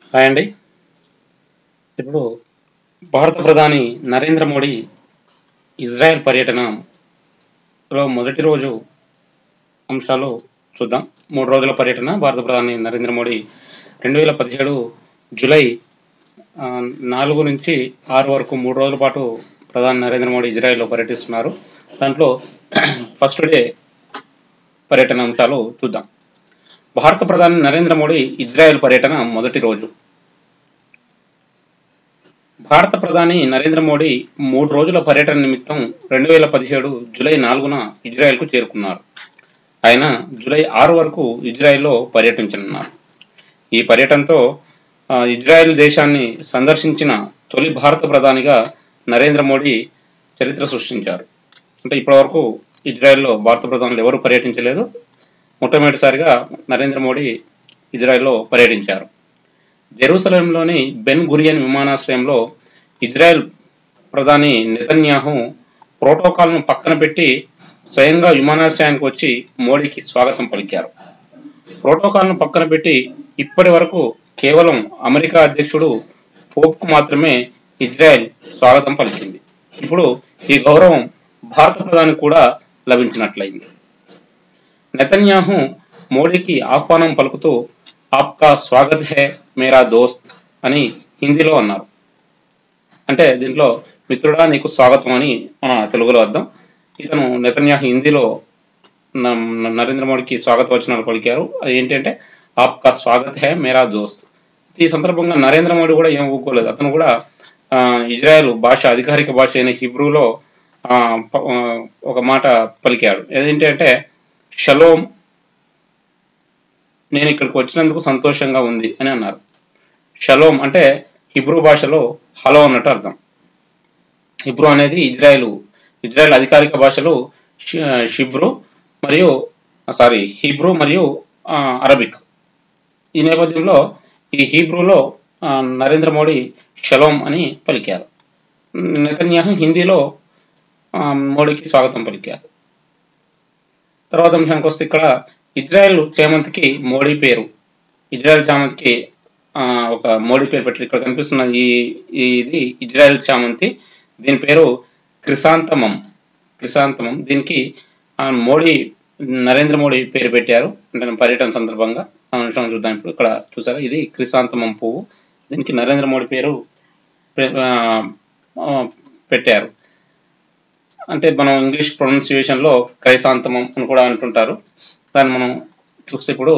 Hi అండి ఇప్పుడు భారత ప్రధాని నరేంద్ర మోడీ ఇజ్రాయెల్ పర్యటనలో మొదటి రోజు అంశాలు చూద్దాం మూడు రోజుల పర్యటన భారత ప్రధాని నరేంద్ర మోడీ రెండు వేల పదిహేడు జూలై ఆ, నాలుగు నుంచి ఆరు వరకు మూడు రోజుల పాటు ప్రధాని నరేంద్ర మోడీ ఇజ్రాయెల్లో పర్యటిస్తున్నారు దాంట్లో ఫస్ట్ డే పర్యటన అంశాలు చూద్దాం భారత ప్రధాని నరేంద్ర మోడీ ఇజ్రాయెల్ పర్యటన మొదటి రోజు భారత ప్రధాని నరేంద్ర మోడీ మూడు రోజుల పర్యటన నిమిత్తం రెండు వేల పదిహేడు జూలై నాలుగున ఇజ్రాయెల్కు చేరుకున్నారు ఆయన జూలై ఆరు వరకు ఇజ్రాయెల్లో పర్యటించనున్నారు ఈ పర్యటనతో ఆ, ఇజ్రాయెల్ దేశాన్ని సందర్శించిన తొలి భారత ప్రధానిగా నరేంద్ర మోడీ చరిత్ర సృష్టించారు అంటే ఇప్పటివరకు ఇజ్రాయెల్లో భారత ప్రధానులు ఎవరు పర్యటించలేదు మొట్టమొదటిసారిగా నరేంద్ర మోడీ ఇజ్రాయెల్లో పర్యటించారు జెరూసలంలోని బెన్ గురియన్ విమానాశ్రయంలో ఇజ్రాయెల్ ప్రధాని నెతన్యాహు ప్రోటోకాల్ను పక్కన పెట్టి స్వయంగా విమానాశ్రయానికి వచ్చి మోడీకి స్వాగతం పలికారు ప్రోటోకాల్ను పక్కన పెట్టి ఇప్పటి వరకు కేవలం అమెరికా అధ్యక్షుడు పోప్కు మాత్రమే ఇజ్రాయెల్ స్వాగతం పలికింది ఇప్పుడు ఈ గౌరవం భారత ప్రధాని కూడా లభించినట్లయింది నెతన్యాహు మోడీకి ఆహ్వానం పలుకుతూ ఆప్కా స్వాగత్ హే మేరా దోస్త్ అని హిందీలో అన్నారు అంటే దీంట్లో మిత్రుడా నీకు స్వాగతం అని మన తెలుగులో అర్థం ఇతను నెతన్యాహు హిందీలో న- న- నరేంద్ర మోడీకి స్వాగత వచనాలు పలికారు అది ఏంటంటే ఆప్కా స్వాగత్ హే మేరా దోస్త్ ఈ సందర్భంగా నరేంద్ర మోడీ కూడా ఏం ఊరుకోలేదు అతను కూడా ఆ, ఇజ్రాయెల్ భాష అధికారిక భాష అయిన హిబ్రూలో ఆ, ప- ఆ, ఒక మాట పలికాడు ఏదేంటంటే షలోమ్ నేను ఇక్కడికి వచ్చినందుకు సంతోషంగా ఉంది అని అన్నారు షలోమ్ అంటే హిబ్రూ భాషలో హలో అన్నట్టు అర్థం హిబ్రూ అనేది ఇజ్రాయెల్ ఇజ్రాయెల్ అధికారిక భాషలు షి- షిబ్రు మరియు సారీ హీబ్రూ మరియు ఆ, అరబిక్ ఈ నేపథ్యంలో ఈ హీబ్రూలో ఆ, నరేంద్ర మోడీ షలోమ్ అని పలికారు నెతన్యాహు హిందీలో ఆ, మోడీకి స్వాగతం పలికారు తర్వాత అంశానికి వస్తే ఇక్కడ ఇజ్రాయెల్ చేమంతికి మోడీ పేరు ఇజ్రాయెల్ చామంతికి ఆ, ఒక మోడీ పేరు పెట్టారు ఇక్కడ కనిపిస్తున్న ఈ ఈ- ఇది ఇజ్రాయెల్ చామంతి దీని పేరు క్రిసాంతమం క్రిసాంతమం దీనికి ఆ, మోడీ నరేంద్ర మోడీ పేరు పెట్టారు అంటే పర్యటన సందర్భంగా ఆ అంశం చూద్దాం ఇప్పుడు ఇక్కడ చూసారా ఇది క్రిసాంతమం పువ్వు దీనికి నరేంద్ర మోడీ పేరు పె- ఆ, ఆ, పెట్టారు అంటే మనం ఇంగ్లీష్ ప్రొనౌన్సియేషన్ లో క్రైసాంతమం అని కూడా అంటుంటారు దాన్ని మనం చూస్తే ఇప్పుడు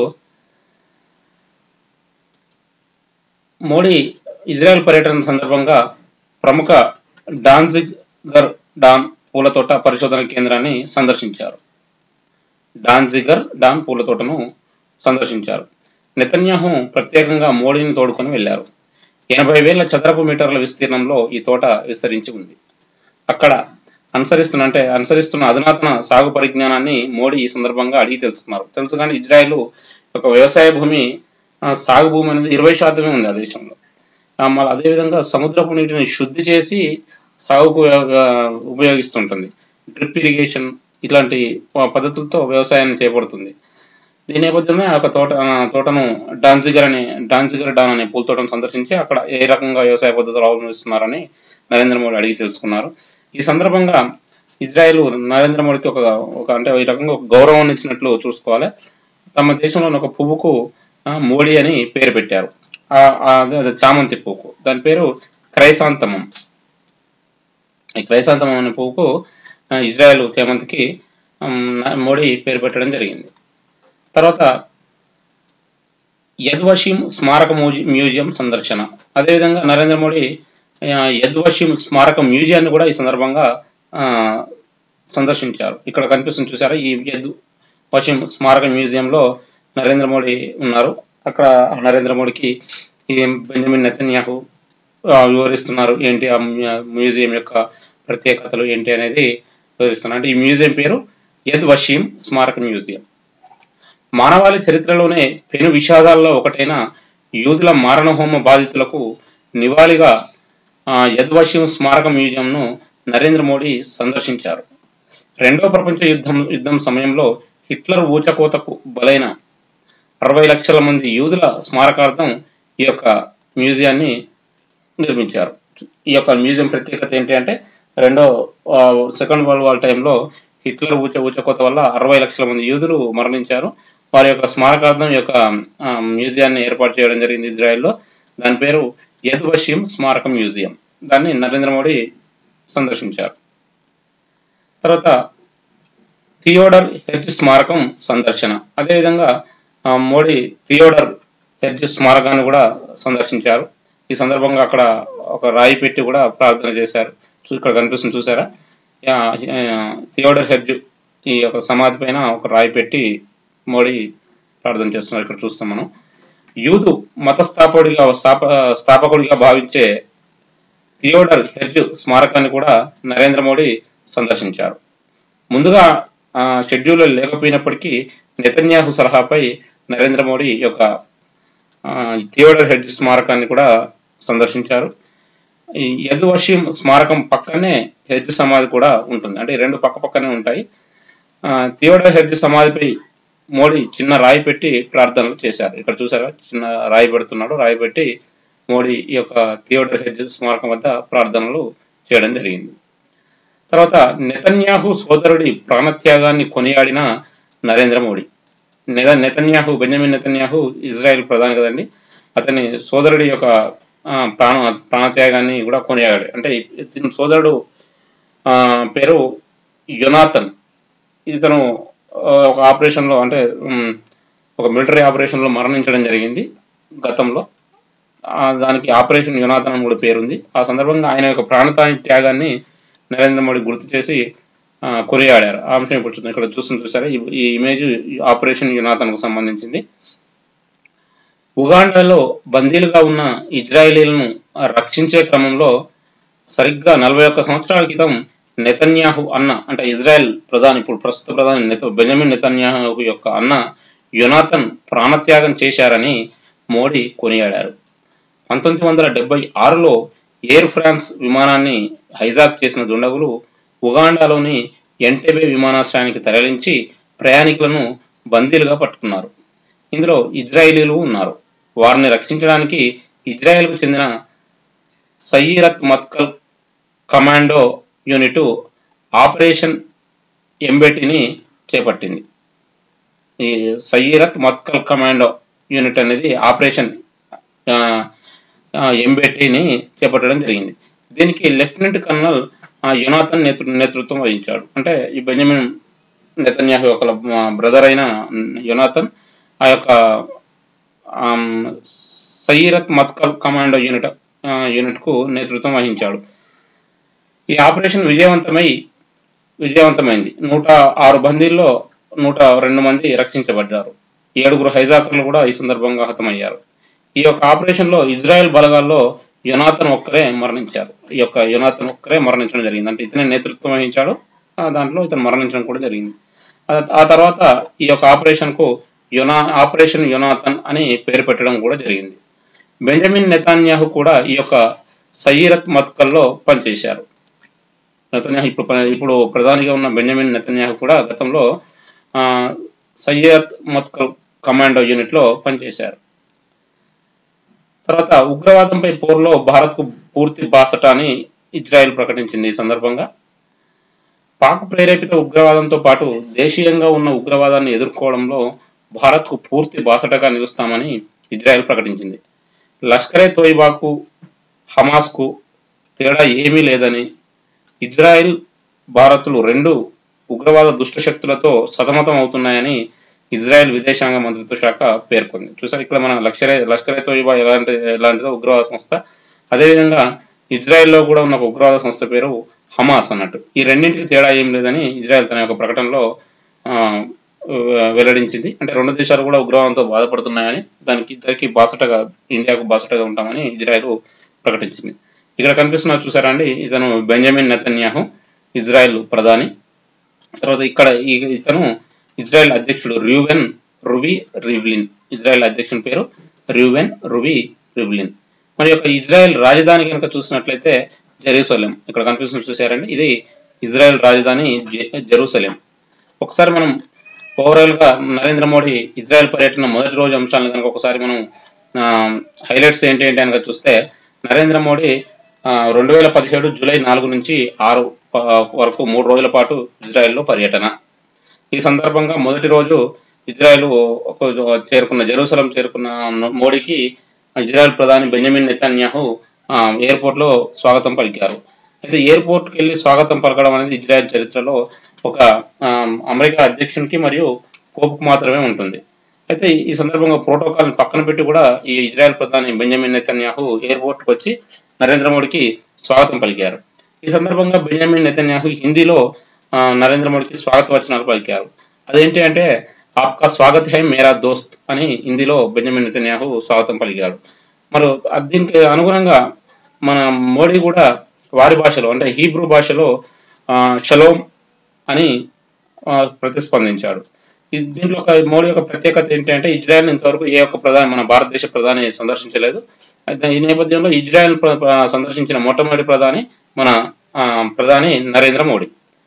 మోడీ ఇజ్రాయెల్ పర్యటన సందర్భంగా ప్రముఖ డాన్జిగర్ డాన్ పూల తోట పరిశోధన కేంద్రాన్ని సందర్శించారు డాన్జిగర్ డాన్ పూల తోటను సందర్శించారు నెతన్యాహు ప్రత్యేకంగా మోడీని తోడుకొని వెళ్లారు ఎనభై వేల చదరపు మీటర్ల విస్తీర్ణంలో ఈ తోట విస్తరించి ఉంది అక్కడ అనుసరిస్తున్న అంటే అనుసరిస్తున్న అధునాతన సాగు పరిజ్ఞానాన్ని మోడీ ఈ సందర్భంగా అడిగి తెలుసుకున్నారు తెలుసు కానీ ఇజ్రాయెల్ ఒక వ్యవసాయ భూమి ఆ, సాగు భూమి అనేది ఇరవై శాతమే ఉంది ఆ దేశంలో ఆ, మళ్ళీ అదేవిధంగా సముద్రపు నీటిని శుద్ధి చేసి సాగుకు ఆ, ఉపయోగిస్తుంటుంది డ్రిప్ ఇరిగేషన్ ఇట్లాంటి ప- పద్ధతులతో వ్యవసాయాన్ని చేపడుతుంది దీని నేపథ్యంలో ఆ యొక్క తోట ఆ, తోటను డాన్జిగర్ అనే డాన్జిగర్ డాన్ అనే పూల తోటను సందర్శించి అక్కడ ఏ రకంగా వ్యవసాయ పద్ధతులు అవలంబిస్తున్నారని నరేంద్ర మోడీ అడిగి తెలుసుకున్నారు ఈ సందర్భంగా ఇజ్రాయెల్ నరేంద్ర మోడీకి ఒక ఒక అంటే ఈ రకంగా ఒక గౌరవం ఇచ్చినట్లు చూసుకోవాలి తమ దేశంలోని ఒక పువ్వుకు ఆ, మోడీ అని పేరు పెట్టారు ఆ ఆ, అదే అదే చామంతి పువ్వుకు దాని పేరు క్రైసాంతమం ఈ క్రైసాంతమం అనే పువ్వుకు ఆ, ఇజ్రాయెల్ చేమంతికి ఉమ్, మోడీ పేరు పెట్టడం జరిగింది తర్వాత యద్వషీం స్మారక మ్యూజి- మ్యూజియం సందర్శన అదేవిధంగా నరేంద్ర మోడీ ఆ, యద్వషీం స్మారక మ్యూజియాన్ని కూడా ఈ సందర్భంగా ఆ, సందర్శించారు ఇక్కడ కనిపిస్తుంది చూసారా ఈ యద్ వషీం స్మారక మ్యూజియంలో నరేంద్ర మోడీ ఉన్నారు అక్కడ నరేంద్ర మోడీకి ఈ బెంజమిన్ నెతన్యాహు ఆ, వివరిస్తున్నారు ఏంటి ఆ మ్యూ- మ్యూజియం యొక్క ప్రత్యేకతలు ఏంటి అనేది వివరిస్తున్నారు అంటే ఈ మ్యూజియం పేరు యద్ వషీం స్మారక మ్యూజియం మానవాళి చరిత్రలోనే పెను విషాదాల్లో ఒకటైన యూదుల మారణహోమ బాధితులకు నివాళిగా ఆ, యద్వశిం స్మారక మ్యూజియంను నరేంద్ర మోడీ సందర్శించారు రెండో ప్రపంచ యుద్ధం యుద్ధం సమయంలో హిట్లర్ ఊచకోతకు బలైన అరవై లక్షల మంది యూదుల స్మారకార్థం ఈ యొక్క మ్యూజియాన్ని నిర్మించారు ఈ యొక్క మ్యూజియం ప్రత్యేకత ఏంటి అంటే రెండో ఆ, సెకండ్ వరల్డ్ వార్ టైంలో హిట్లర్ ఊచ ఊచకోత వల్ల అరవై లక్షల మంది యూదులు మరణించారు వారి యొక్క స్మారకార్థం ఈ యొక్క ఆ, మ్యూజియాన్ని ఏర్పాటు చేయడం జరిగింది ఇజ్రాయెల్లో దాని పేరు యద్ వషీం స్మారక మ్యూజియం దాన్ని నరేంద్ర మోడీ సందర్శించారు తర్వాత థియోడర్ హెర్జ్ స్మారకం సందర్శన అదేవిధంగా ఆ, మోడీ థియోడర్ హెర్జ్ స్మారకాన్ని కూడా సందర్శించారు ఈ సందర్భంగా అక్కడ ఒక రాయి పెట్టి కూడా ప్రార్థన చేశారు చూ- ఇక్కడ కనిపిస్తుంది చూసారా యా, ఆ, థియోడర్ హెర్జ్ ఈ యొక్క సమాధి పైన ఒక రాయి పెట్టి మోడీ ప్రార్థన చేస్తున్నారు ఇక్కడ చూస్తాం మనం యూదు మత స్థాపకుడిగా స్థాప స్థాపకుడిగా భావించే థియోడర్ హెర్జ్ స్మారకాన్ని కూడా నరేంద్ర మోడీ సందర్శించారు ముందుగా ఆ, షెడ్యూల్లో లేకపోయినప్పటికీ నెతన్యాహు సలహాపై నరేంద్ర మోడీ ఈ యొక్క ఆ, థియోడర్ హెడ్జ్ స్మారకాన్ని కూడా సందర్శించారు ఈ యద్ వషీం స్మారకం పక్కనే హెడ్జ్ సమాధి కూడా ఉంటుంది అంటే ఈ రెండు పక్క పక్కనే ఉంటాయి ఆ, థియోడర్ హెడ్జ్ సమాధిపై మోడీ చిన్న రాయి పెట్టి ప్రార్థనలు చేశారు ఇక్కడ చూసారా చిన్న రాయి పెడుతున్నాడు రాయి పెట్టి మోడీ ఈ యొక్క థియోడర్ హెడ్జ్ స్మారకం వద్ద ప్రార్థనలు చేయడం జరిగింది తర్వాత నెతన్యాహు సోదరుడి ప్రాణత్యాగాన్ని కొనియాడిన నరేంద్ర మోడీ నెత- నెతన్యాహు బెంజమిన్ నెతన్యాహు ఇజ్రాయెల్ ప్రధాని కదండి అతని సోదరుడి యొక్క ఆ, ప్రాణ ప్రాణత్యాగాన్ని కూడా కొనియాడాడు అంటే ఇతని సోదరుడు ఆ, పేరు యునాథన్ ఇతను ఆ, ఒక ఆపరేషన్లో అంటే ఉమ్, ఒక మిలిటరీ ఆపరేషన్లో మరణించడం జరిగింది గతంలో ఆ, దానికి ఆపరేషన్ యునాథన్ అని కూడా పేరుంది ఆ సందర్భంగా ఆయన యొక్క ప్రాణతాని త్యాగాన్ని నరేంద్ర మోడీ గుర్తు చేసి ఆ, కొనియాడారు ఆ అంశం ఇప్పుడు చూద్దాం. ఇక్కడ చూస్తుంది చూసారా ఈ- ఈ ఇమేజ్ ఆపరేషన్ యునాథన్ కు సంబంధించింది ఉగాండాలో బందీలుగా ఉన్న ఇజ్రాయేలీలను రక్షించే క్రమంలో సరిగ్గా నలభై ఒక్క సంవత్సరాల క్రితం నెతన్యాహు అన్న అంటే ఇజ్రాయెల్ ప్రధాని ఇప్పుడు ప్రస్తుత ప్రధాని నెత బెంజమిన్ నెతన్యాహు యొక్క అన్న యునాథన్ ప్రాణత్యాగం చేశారని మోడీ కొనియాడారు పంతొమ్మిది వందల డెబ్బై ఆరులో ఎయిర్ ఫ్రాన్స్ విమానాన్ని హైజాక్ చేసిన దుండగులు ఉగాండాలోని ఎంటెబే విమానాశ్రయానికి తరలించి ప్రయాణికులను బందీలుగా పట్టుకున్నారు ఇందులో ఇజ్రాయేలీలు ఉన్నారు వారిని రక్షించడానికి ఇజ్రాయెల్కు చెందిన Sayeret Matkal commando unit operation ఎంబెటిని చేపట్టింది ఈ సయ్యిరత్ మత్కల్ కమాండో యూనిట్ అనేది ఆపరేషన్ ఆ, ఆ, ఎంబెటిని చేపట్టడం జరిగింది దీనికి లెఫ్టినెంట్ కర్నల్ ఆ, యునాథన్ నేతృ నేతృత్వం వహించాడు అంటే ఈ బెంజమిన్ నెతన్యాహు యొక్క బ్రదర్ అయిన యునాథన్ ఆ యొక్క ఆమ్, సయ్యిరత్ మత్కల్ కమాండో యూనిట్ ఆ, యూనిట్ కు నేతృత్వం వహించాడు ఈ ఆపరేషన్ విజయవంతమై విజయవంతమైంది నూట ఆరు బందీల్లో నూట రెండు మంది రక్షించబడ్డారు ఏడుగురు హైజాకర్లు కూడా ఈ సందర్భంగా హతమయ్యారు ఈ యొక్క ఆపరేషన్ లో ఇజ్రాయెల్ బలగాల్లో యునాథన్ ఒక్కరే మరణించారు ఈ యొక్క యునాథన్ ఒక్కరే మరణించడం జరిగింది అంటే ఇతనే నేతృత్వం వహించాడు ఆ దాంట్లో ఇతను మరణించడం కూడా జరిగింది ఆ- ఆ తర్వాత ఈ యొక్క ఆపరేషన్ కు యునా ఆపరేషన్ యునాథన్ అని పేరు పెట్టడం కూడా జరిగింది బెంజమిన్ నెతాన్యాహు కూడా ఈ యొక్క సయ్యిరత్ మత్కల్లో పనిచేశారు నెతన్యాహు ఇప్పుడు ప- ఇప్పుడు ప్రధానిగా ఉన్న బెంజమిన్ నెతన్యాహు కూడా గతంలో ఆ, సయ్యద్ మత్కల్ కమాండో యూనిట్ లో పనిచేశారు తర్వాత ఉగ్రవాదంపై పోరులో భారత్ కు పూర్తి బాసట అని ఇజ్రాయెల్ ప్రకటించింది ఈ సందర్భంగా పాక్ ప్రేరేపిత ఉగ్రవాదంతో పాటు దేశీయంగా ఉన్న ఉగ్రవాదాన్ని ఎదుర్కోవడంలో భారత్ కు పూర్తి బాసటగా నిలుస్తామని ఇజ్రాయెల్ ప్రకటించింది లష్కరే తోయిబాకు హమాస్ కు తేడా ఏమీ లేదని ఇజ్రాయెల్ భారత్లు రెండు ఉగ్రవాద దుష్ట శక్తులతో సతమతం అవుతున్నాయని ఇజ్రాయెల్ విదేశాంగ మంత్రిత్వ శాఖ పేర్కొంది చూసారు ఇక్కడ మన లష్కరే లష్కరే తోయిబా ఎలాంటి ఎలాంటిదో ఉగ్రవాద సంస్థ అదేవిధంగా ఇజ్రాయెల్లో కూడా ఉన్న ఒక ఉగ్రవాద సంస్థ పేరు హమాస్ అన్నట్టు ఈ రెండింటికి తేడా ఏం లేదని ఇజ్రాయెల్ తన యొక్క ప్రకటనలో ఆ, వెల్లడించింది అంటే రెండు దేశాలు కూడా ఉగ్రవాదంతో బాధపడుతున్నాయని దానికి ఇద్దరికి బాసటగా ఇండియాకు బాసటగా ఉంటామని ఇజ్రాయెల్ ప్రకటించింది ఇక్కడ కనిపిస్తున్న చూసారా అండి ఇతను బెంజమిన్ నెతన్యాహు ఇజ్రాయెల్ ప్రధాని తర్వాత ఇక్కడ ఈ- ఇతను ఇజ్రాయెల్ అధ్యక్షుడు ర్యూవెన్ రువి రివ్లిన్ ఇజ్రాయెల్ అధ్యక్షుని పేరు ర్యూవెన్ రువి రివ్లిన్ మరి యొక్క ఇజ్రాయెల్ రాజధాని కనుక చూసినట్లయితే జెరూసలేం ఇక్కడ కనిపిస్తుంది చూసారండి ఇది ఇజ్రాయెల్ రాజధాని జె- జెరూసలేం ఒకసారి మనం ఓవరాల్ గా నరేంద్ర మోడీ ఇజ్రాయెల్ పర్యటన మొదటి రోజు అంశాలను కనుక ఒకసారి మనం హైలైట్స్ ఏంటి ఏంటి అనగా చూస్తే నరేంద్ర మోడీ రెండు వేల పదిహేడు జూలై నాలుగు నుంచి ఆరు ఆ, వరకు మూడు రోజుల పాటు ఇజ్రాయెల్లో పర్యటన ఈ సందర్భంగా మొదటి రోజు ఇజ్రాయెల్ ఒక చేరుకున్న జెరూసలం చేరుకున్న మోడీకి ఇజ్రాయెల్ ప్రధాని బెంజమిన్ నెతన్యాహు ఆ, ఎయిర్పోర్ట్ లో స్వాగతం పలికారు అయితే ఎయిర్పోర్ట్ కి వెళ్ళి స్వాగతం పలకడం అనేది ఇజ్రాయెల్ చరిత్రలో ఒక ఆ, అమెరికా అధ్యక్షునికి మరియు పోపుకు మాత్రమే ఉంటుంది అయితే ఈ సందర్భంగా ప్రోటోకాల్ పక్కన పెట్టి కూడా ఈ ఇజ్రాయెల్ ప్రధాని బెంజమిన్ నెతన్యాహు ఎయిర్పోర్ట్ కు వచ్చి నరేంద్ర మోడీకి స్వాగతం పలికారు ఈ సందర్భంగా బెంజమిన్ నెతన్యాహు హిందీలో ఆ, నరేంద్ర మోడీకి స్వాగత వచనాలు పలికారు అదేంటి అంటే ఆప్కా స్వాగత్ హై మేరా దోస్త్ అని హిందీలో బెంజమిన్ నెతన్యాహు స్వాగతం పలికాడు మరి అది దీనికి అనుగుణంగా మన మోడీ కూడా వారి భాషలో అంటే హీబ్రూ భాషలో ఆ, షలోమ్ అని ఆ, ప్రతిస్పందించాడు ఇది దీంట్లో ఒక మోడీ యొక్క ప్రత్యేకత ఏంటంటే ఇజ్రాయెల్ ఇంతవరకు ఏ ఒక్క ప్రధాని మన భారతదేశ ప్రధాని సందర్శించలేదు అయితే ఈ నేపథ్యంలో ఇజ్రాయెల్ ప్ర- ప్ర- సందర్శించిన మొట్టమొదటి ప్రధాని మన ఆ, ప్రధాని నరేంద్ర మోడీ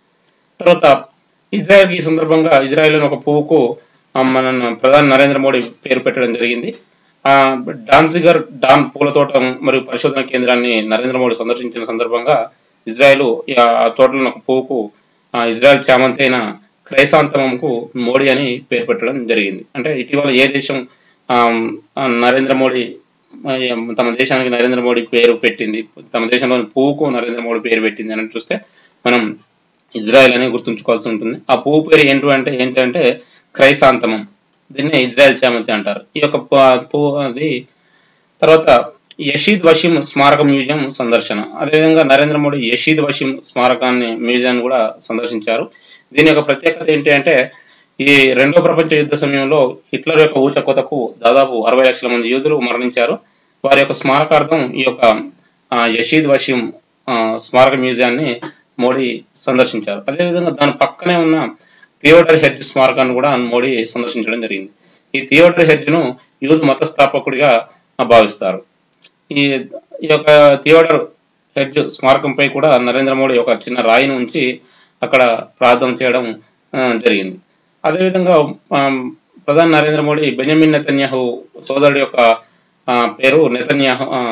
తర్వాత ఇజ్రాయెల్ ఈ సందర్భంగా ఇజ్రాయెల్ ఒక పువ్వుకు ఆ, మన ప్రధాని నరేంద్ర మోడీ పేరు పెట్టడం జరిగింది ఆ డాన్జిగర్ డాన్ పూల తోట మరియు పరిశోధన కేంద్రాన్ని నరేంద్ర మోడీ సందర్శించిన సందర్భంగా ఇజ్రాయెల్ ఈ ఆ తోటలో ఒక పువ్వుకు ఆ ఇజ్రాయెల్ చామంతి అయిన క్రైసాంతమంకు మోడీ అని పేరు పెట్టడం జరిగింది అంటే ఇటీవల ఏ దేశం ఆ, ఆ, నరేంద్ర మోడీ ఆ, తమ దేశానికి నరేంద్ర మోడీ పేరు పెట్టింది తమ దేశంలోని పువ్వుకు నరేంద్ర మోడీ పేరు పెట్టింది అని చూస్తే మనం ఇజ్రాయెల్ అని గుర్తుంచుకోవాల్సి ఉంటుంది ఆ పువ్వు పేరు ఏంటి అంటే ఏంటంటే క్రైసాంతమం దీన్ని ఇజ్రాయెల్ చామంతి అంటారు ఈ యొక్క పు- పువ్వు అది తర్వాత యషీద్ వషీం స్మారక మ్యూజియం సందర్శన అదేవిధంగా నరేంద్ర మోడీ యషీద్ వషీం స్మారకాన్ని మ్యూజియాన్ని కూడా సందర్శించారు దీని యొక్క ప్రత్యేకత ఏంటి అంటే ఈ రెండో ప్రపంచ యుద్ధ సమయంలో హిట్లర్ యొక్క ఊచకోతకు దాదాపు అరవై లక్షల మంది యూదులు మరణించారు వారి యొక్క స్మారకార్థం ఈ యొక్క ఆ, యషీద్ వషీం ఆ, స్మారక మ్యూజియాన్ని మోడీ సందర్శించారు అదేవిధంగా దాని పక్కనే ఉన్న థియోడర్ హెర్జ్ స్మారకాన్ని కూడా మోడీ సందర్శించడం జరిగింది ఈ థియోడర్ హెర్జ్ ను యూదు మత స్థాపకుడిగా ఆ, భావిస్తారు ఈ ఈ యొక్క థియోడర్ హెడ్జ్ స్మారకంపై కూడా నరేంద్ర మోడీ ఒక చిన్న రాయిని ఉంచి అక్కడ ప్రార్థన చేయడం ఆ, జరిగింది అదేవిధంగా ఆ, ప్రధాని నరేంద్ర మోడీ బెంజమిన్ నెతన్యాహు సోదరుడి యొక్క ఆ, పేరు నెతన్యాహు ఆ,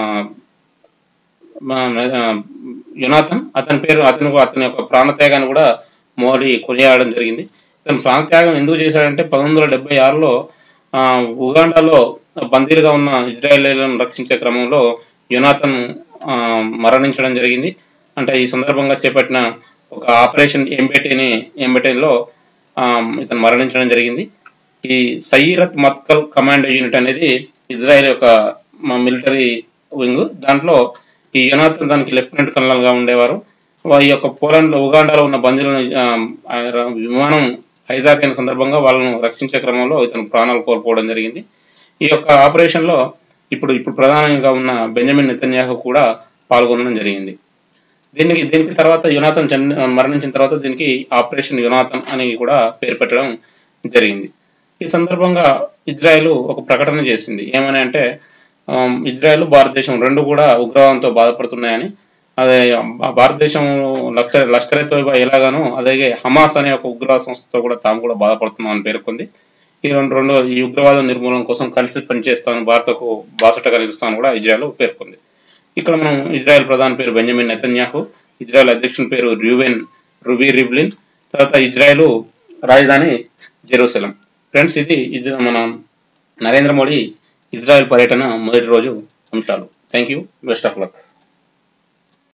మా- ఆ, యునాథన్ అతని పేరు అతను అతని యొక్క ప్రాణత్యాగాన్ని కూడా మోడీ కొనియాడడం జరిగింది ఇతను ప్రాణత్యాగం ఎందుకు చేశాడంటే పంతొమ్మిది వందల డెబ్బై ఆరులో ఆ, ఉగాండాలో బందీలుగా ఉన్న ఇజ్రాయేలీలను రక్షించే క్రమంలో యునాథన్ ఆ, మరణించడం జరిగింది అంటే ఈ సందర్భంగా చేపట్టిన ఒక ఆపరేషన్ ఎంబెటీని ఎంబెటీలో ఇతను మరణించడం జరిగింది ఈ సయీరత్ మత్కల్ కమాండో యూనిట్ అనేది ఇజ్రాయెల్ యొక్క మిలిటరీ వింగ్ దాంట్లో ఈ యునాథన్ దానికి లెఫ్టినెంట్ కల్నల్ గా ఉండేవారు వా- ఈ యొక్క పోలాండ్ లో ఉగాండాలో ఉన్న బందీలను ఆ, ఆ, విమానం హైజాక్ అయిన సందర్భంగా వాళ్ళను రక్షించే క్రమంలో ఇతను ప్రాణాలు కోల్పోవడం జరిగింది ఈ యొక్క ఆపరేషన్ లో ఇప్పుడు ఇప్పుడు ప్రధానంగా ఉన్న బెంజమిన్ నెతన్యాహు కూడా పాల్గొనడం జరిగింది దీనికి దీనికి తర్వాత యునాథన్ చన్ మరణించిన తర్వాత దీనికి ఆపరేషన్ యునాథన్ అని కూడా పేరు పెట్టడం జరిగింది ఈ సందర్భంగా ఇజ్రాయెల్ ఒక ప్రకటన చేసింది ఏమని అంటే ఆమ్, ఇజ్రాయెల్ భారతదేశం రెండు కూడా ఉగ్రవాదంతో బాధపడుతున్నాయని అదే ఆ భారతదేశం లష్కర్ లష్కర్ తోయిబా ఎలాగానో అలాగే హమాస్ అనే ఒక ఉగ్రవాద సంస్థతో కూడా తాము కూడా బాధపడుతున్నామని పేర్కొంది ఈ రెండు రెండు ఈ ఉగ్రవాద నిర్మూలన కోసం కలిసి పనిచేస్తాను భారతకు బాసటగా నిలుస్తాను కూడా ఇజ్రాయెల్ పేర్కొంది ఇక్కడ మనం ఇజ్రాయెల్ ప్రధాని పేరు బెంజమిన్ నెతన్యాహు ఇజ్రాయెల్ అధ్యక్షుని పేరు ర్యూవెన్ రుబీ రిబ్లిన్ తర్వాత ఇజ్రాయెల్ రాజధాని జెరూసలం ఫ్రెండ్స్ ఇది ఇజ్రా- మన నరేంద్ర మోడీ ఇజ్రాయెల్ పర్యటన మొదటి రోజు అంశాలు thank you best of luck